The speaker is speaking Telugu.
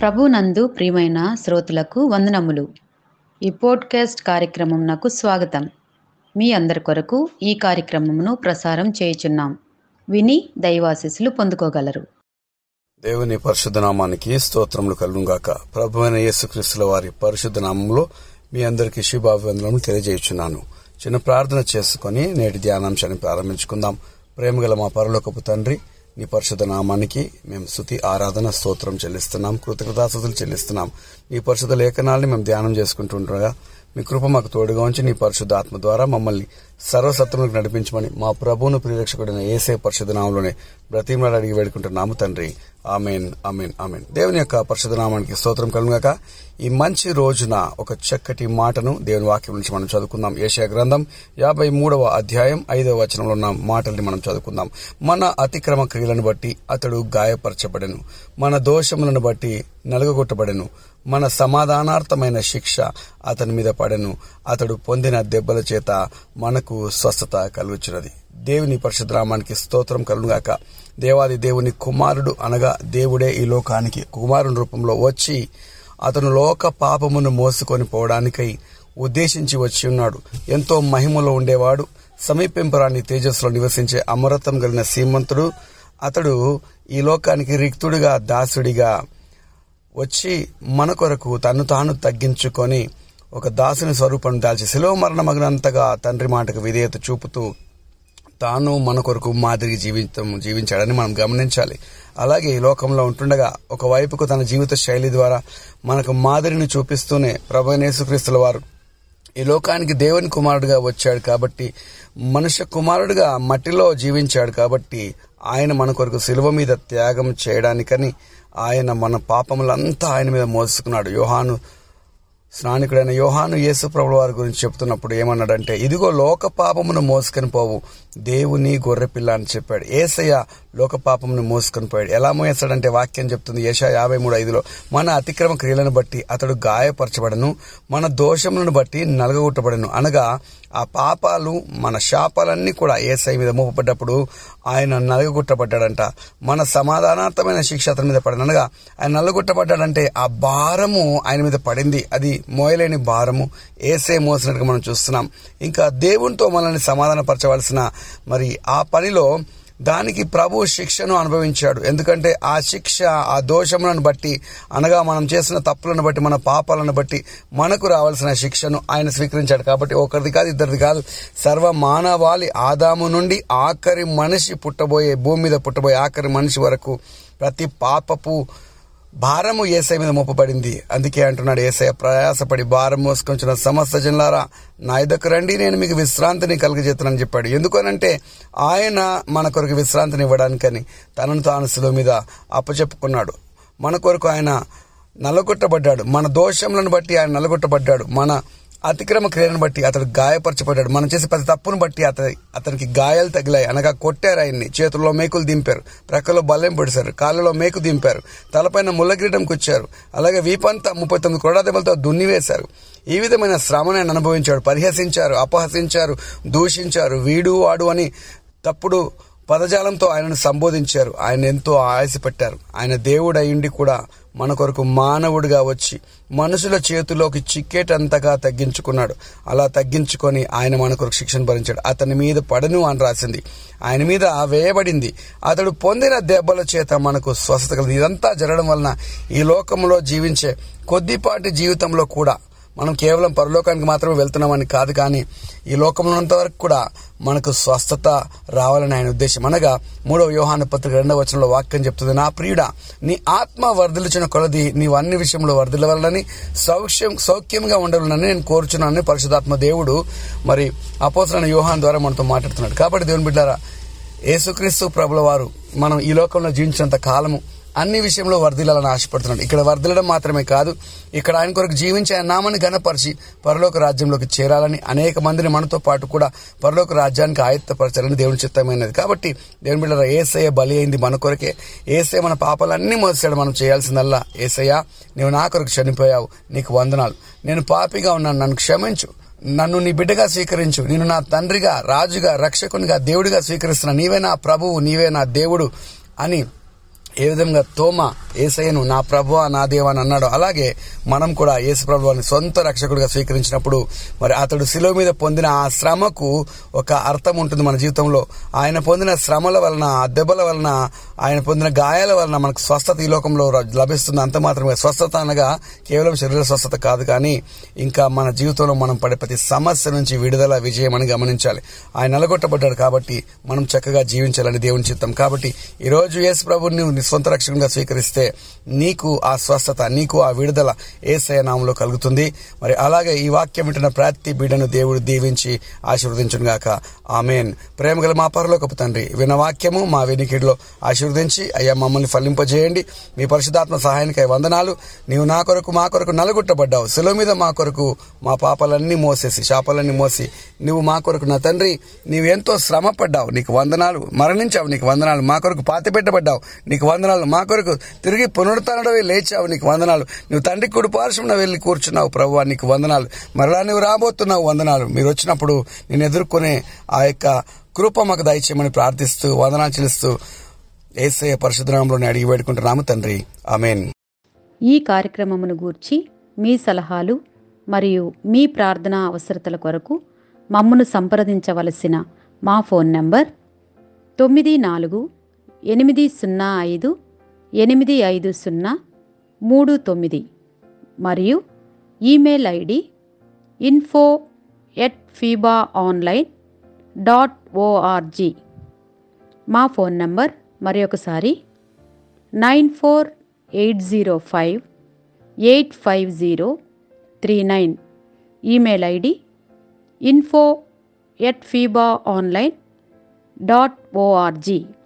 ప్రభునందు ప్రియమైన శ్రోతలకు వందనములు ఈ పోడ్కాస్ట్ కార్యక్రమం నాకు స్వాగతం మీ అందరి కొరకు ఈ కార్యక్రమమును ప్రసారం చేయుచున్నాం విని దైవాశీస్సులు పొందుకోగలరు దేవుని పరిశుద్ధ నామానికి స్తోత్రములు కలుగుగాక ప్రభు అయిన యేసుక్రీస్తుల వారి పరిశుద్ధ నామంలో మీ అందరికీ శుభాభివందనలు తెలియజేయుచున్నాను చిన్న ప్రార్థన చేసుకుని నేటి ధ్యానాంశాన్ని ప్రారంభించుకుందాం ప్రేమగల మా పరలోకపు తండ్రి నీ పరిశుద్ధ నామానికి మేము స్థుతి ఆరాధన స్తోత్రం చెల్లిస్తున్నాం కృతజ్ఞతాస్తుతులు చెల్లిస్తున్నాం నీ పరిశుద్ధ లేఖనాల్ని మేము ధ్యానం చేసుకుంటుండగా మీ కృప మాకు తోడుగా ఉంచి నీ పరిశుద్ధ ఆత్మ ద్వారా మమ్మల్ని సర్వసత్వములకు నడిపించమని మా ప్రభువును ప్రియరక్షకుడైన ఏసే పరిశుద్ధ నామంలోనే బ్రతిమలాడి అడిగి వేడుకుంటున్నాము తండ్రి ఆమెన్ ఆమెన్ ఆమెన్ దేవుని యొక్క పరిశుద్ధ నామానికి స్తోత్రం కలుగాక ఈ మంచి రోజున ఒక చక్కటి మాటను దేవుని వాక్యం నుంచి మనం చదువుకుందాం ఏషియా గ్రంథం యాభై మూడవ అధ్యాయం ఐదవ వచనంలో ఉన్న మాటల్ని మనం చదువుకుందాం మన అతిక్రమ క్రియలను బట్టి అతడు గాయపరచబడెను మన దోషములను బట్టి నలుగగొట్టబడెను మన సమాధానార్థమైన శిక్ష అతని మీద పడెను అతడు పొందిన దెబ్బల చేత మనకు స్వస్థత కలుగుచున్నది దేవుని పరిశుద్ధరామానికి స్తోత్రం కలుగాక దేవాది దేవుని కుమారుడు అనగా దేవుడే ఈ లోకానికి కుమారుని రూపంలో వచ్చి అతను లోక పాపమును మోసుకొని పోవడానికై ఉద్దేశించి వచ్చి ఉన్నాడు ఎంతో మహిమలో ఉండేవాడు సమీపింపరాని తేజస్సులో నివసించే అమరత్వం కలిగిన సీమంతుడు అతడు ఈ లోకానికి రిక్తుడిగా దాసుడిగా వచ్చి మన కొరకు తను తాను తగ్గించుకొని ఒక దాసుని స్వరూపం దాల్చి శిలువ మరణమగినంతగా తండ్రి మాటకు విధేయత చూపుతూ తాను మన కొరకు మాదిరి జీవితం జీవించాడని మనం గమనించాలి అలాగే ఈ లోకంలో ఉంటుండగా ఒకవైపుకు తన జీవిత శైలి ద్వారా మనకు మాదిరిని చూపిస్తూనే ప్రభనేసుక్రీస్తుల వారు ఈ లోకానికి దేవుని కుమారుడుగా వచ్చాడు కాబట్టి మనుష్య కుమారుడుగా మట్టిలో జీవించాడు కాబట్టి ఆయన మన కొరకు శిలువ మీద త్యాగం చేయడానికని ఆయన మన పాపములంతా ఆయన మీద మోసుకున్నాడు యోహాను స్నానికుడైన యోహాను యేసు ప్రభుల వారి గురించి చెప్తున్నప్పుడు ఏమన్నాడంటే ఇదిగో లోక పాపమును మోసుకొని పోవు దేవుని గొర్రెపిల్ల అని చెప్పాడు ఏసయ్య లోక పాపమును మోసుకొని పోయాడు ఎలా మోసాడంటే వాక్యం చెప్తుంది ఏషా యాభై మూడు ఐదులో మన అతిక్రమ క్రియలను బట్టి అతడు గాయపరచబడను మన దోషములను బట్టి నలగొట్టబడను అనగా ఆ పాపాలు మన శాపాలన్నీ కూడా ఏసై మీద మోపబడ్డప్పుడు ఆయన నలగొట్టబడ్డాడంట మన సమాధానార్థమైన శిక్ష అతని మీద పడింది అనగా ఆయన నల్లగొట్టబడ్డాడంటే ఆ భారము ఆయన మీద పడింది అది మోయలేని భారము ఏసే మోసినట్టుగా మనం చూస్తున్నాం ఇంకా దేవునితో మనల్ని సమాధానపరచవలసిన మరి ఆ పనిలో దానికి ప్రభు శిక్షను అనుభవించాడు ఎందుకంటే ఆ శిక్ష ఆ దోషములను బట్టి అనగా మనం చేసిన తప్పులను బట్టి మన పాపాలను బట్టి మనకు రావాల్సిన శిక్షను ఆయన స్వీకరించాడు కాబట్టి ఒకరిది కాదు ఇద్దరిది కాదు సర్వ మానవాళి ఆదాము నుండి ఆఖరి మనిషి పుట్టబోయే భూమి మీద పుట్టబోయే ఆఖరి మనిషి వరకు ప్రతి పాపపు భారము ఏసై మీద మోపబడింది అందుకే అంటున్నాడు ఏసయ ప్రయాసపడి భారం మోసుకొంచిన సమస్త జనులారా నా ఇద్దరు రండి నేను మీకు విశ్రాంతిని కలుగజేస్తానని చెప్పాడు ఎందుకనంటే ఆయన మన కొరకు విశ్రాంతిని ఇవ్వడానికని తనను తాను శిలువ మీద అప్పచెప్పుకున్నాడు మన కొరకు ఆయన నలగొట్టబడ్డాడు మన దోషములను బట్టి ఆయన నలగొట్టబడ్డాడు మన అతిక్రమ క్రియలను బట్టి అతడు గాయపరచబడ్డాడు మనం చేసే ప్రతి తప్పును బట్టి అతని అతనికి గాయాలు తగిలాయి అనగా కొట్టారు ఆయన్ని చేతుల్లో మేకులు దింపారు ప్రక్కలో బల్లెం పొడిశారు కాళ్ళలో మేకు దింపారు తలపైన ముల్లగిరీటం కూర్చారు అలాగే వీపంతా ముప్పై తొమ్మిది కొరడా దెబ్బలతో దున్నివేశారు ఈ విధమైన శ్రమను ఆయన అనుభవించాడు పరిహసించారు అపహసించారు దూషించారు వీడు వాడు అని తప్పుడు పదజాలంతో ఆయనను సంబోధించారు ఆయన ఎంతో ఆయాసపెట్టారు ఆయన దేవుడు అయ్యుండి కూడా మన కొరకు మానవుడిగా వచ్చి మనుషుల చేతిలోకి చిక్కేటంతగా తగ్గించుకున్నాడు అలా తగ్గించుకొని ఆయన మన కొరకు శిక్షణ భరించాడు అతని మీద పడను అని రాసింది ఆయన మీద వేయబడింది అతడు పొందిన దెబ్బల చేత మనకు స్వస్థత కలిగింది ఇదంతా జరగడం వలన ఈ లోకంలో జీవించే కొద్దిపాటి జీవితంలో కూడా మనం కేవలం పరలోకానికి మాత్రమే వెళ్తున్నామని కాదు కానీ ఈ లోకంలో ఉన్నంత వరకు కూడా మనకు స్వస్థత రావాలని ఆయన ఉద్దేశం అనగా మూడవ వ్యూహాన పత్రిక రెండవ వచనంలో వాక్యం చెప్తుంది నా ప్రియుడ నీ ఆత్మ వర్ధిల్చిన కొలది నీవు అన్ని విషయంలో వర్ధిల్లవలని సౌఖ్యం సౌఖ్యంగా ఉండవాలని నేను కోరుచున్నానని పరిశుధాత్మ దేవుడు మరి అపోసరైన వ్యూహాన్ ద్వారా మనతో మాట్లాడుతున్నాడు కాబట్టి దేవుని బిడ్డారా యేసుక్రీస్తు ప్రభుల వారు మనం ఈ లోకంలో జీవించినంత కాలము అన్ని విషయంలో వర్ధిల్లాలని ఆశపడుతున్నాడు ఇక్కడ వర్ధిల్లడం మాత్రమే కాదు ఇక్కడ ఆయన కొరకు జీవించి ఆయన నామాన్ని గణపరిచి పరలోక రాజ్యంలోకి చేరాలని అనేక మందిని మనతో పాటు కూడా పరలోక రాజ్యానికి ఆయత్తపరచాలని దేవుని చిత్తమైనది కాబట్టి దేవుని బిడ్డ ఏసయ్య బలి అయింది మన కొరకే ఏసయ్య మన పాపాలన్నీ మోసాడు మనం చేయాల్సిందల్లా ఏసయ్య నీవు నా కొరకు చనిపోయావు నీకు వందనాలు నేను పాపిగా ఉన్నాను నన్ను క్షమించు నన్ను నీ బిడ్డగా స్వీకరించు నేను నా తండ్రిగా రాజుగా రక్షకునిగా దేవుడిగా స్వీకరిస్తున్నా నీవే నా ప్రభువు నీవే నా దేవుడు అని ఏ విధంగా తోమ ఏసయ్యను నా ప్రభు నా దేవా అని అన్నాడు అలాగే మనం కూడా యేసు ప్రభువాని సొంత రక్షకుడిగా స్వీకరించినప్పుడు మరి అతడు శిలువ మీద పొందిన ఆ శ్రమకు ఒక అర్థం ఉంటుంది మన జీవితంలో ఆయన పొందిన శ్రమల వలన ఆ దెబ్బల వలన ఆయన పొందిన గాయాల వలన మనకు స్వస్థత ఈ లోకంలో ర- లభిస్తుంది అంత మాత్రమే స్వస్థత అనగా కేవలం శరీర స్వస్థత కాదు కానీ ఇంకా మన జీవితంలో మనం పడే ప్రతి సమస్య నుంచి విడుదల విజయం అని గమనించాలి ఆయన నలగొట్టబడ్డాడు కాబట్టి మనం చక్కగా జీవించాలని దేవుని చిత్తం కాబట్టి ఈ రోజు యేసు ప్రభుని నువ్వు నీ సొంత రక్షకునిగా స్వీకరిస్తే నీకు ఆ స్వస్థత నీకు ఆ విడుదల ఏసయ నామంలో కలుగుతుంది మరి అలాగే ఈ వాక్యం వింటున్న ప్రతి బిడ్డను దేవుడు దీవించి ఆశీర్వదించును గాక ఆమెన్ ప్రేమగల మా పరలోకపు తండ్రి విన్న వాక్యము మా వెనికిడిలో ఆశీర్వదించి అయ్యా మమ్మల్ని ఫలింపజేయండి మీ పరిశుధాత్మ సహాయానికై వందనాలు నీవు నా కొరకు మా కొరకు నలుగుట్టబడ్డావు సెలవు మీద మా కొరకు మా పాపాలన్నీ మోసేసి శాపాలన్నీ మోసి నువ్వు మా కొరకు నా తండ్రి నీవు ఎంతో శ్రమ పడ్డావు నీకు వందనాలు మరణించావు నీకు వందనాలు మా కొరకు పాతి పెట్టబడ్డావు నీకు వందనాలు మా కొరకు తిరిగి పునరుత్డవే లేచావు నీకు వందనాలు నువ్వు తండ్రి కుడి పార్శ్వన వెళ్ళి కూర్చున్నావు ప్రభు నీకు వందనాలు మరలా నువ్వు రాబోతున్నావు వందనాలు మీరు వచ్చినప్పుడు నేను ఎదుర్కొనే ఆ యొక్క కృప మాకు దయచేయమని ప్రార్థిస్తూ వందనాలు చెల్లిస్తూ ఏసయ పరిశుద్ధనామంలోని అడిగి వేడుకుంటున్నాము తండ్రి ఆమెన్ ఈ కార్యక్రమమును గూర్చి మీ సలహాలు మరియు మీ ప్రార్థనా అవసరతల కొరకు మమ్మను సంప్రదించవలసిన మా ఫోన్ నంబర్ తొమ్మిది నాలుగు ఎనిమిది సున్నా ఐదు ఎనిమిది ఐదు సున్నా మూడు తొమ్మిది మరియు email ID info at FEBA online dot ORG మా ఫోన్ నంబర్ మరి ఒకసారి nine four eight zero five eight five zero three nine email ID info at FEBA online dot ORG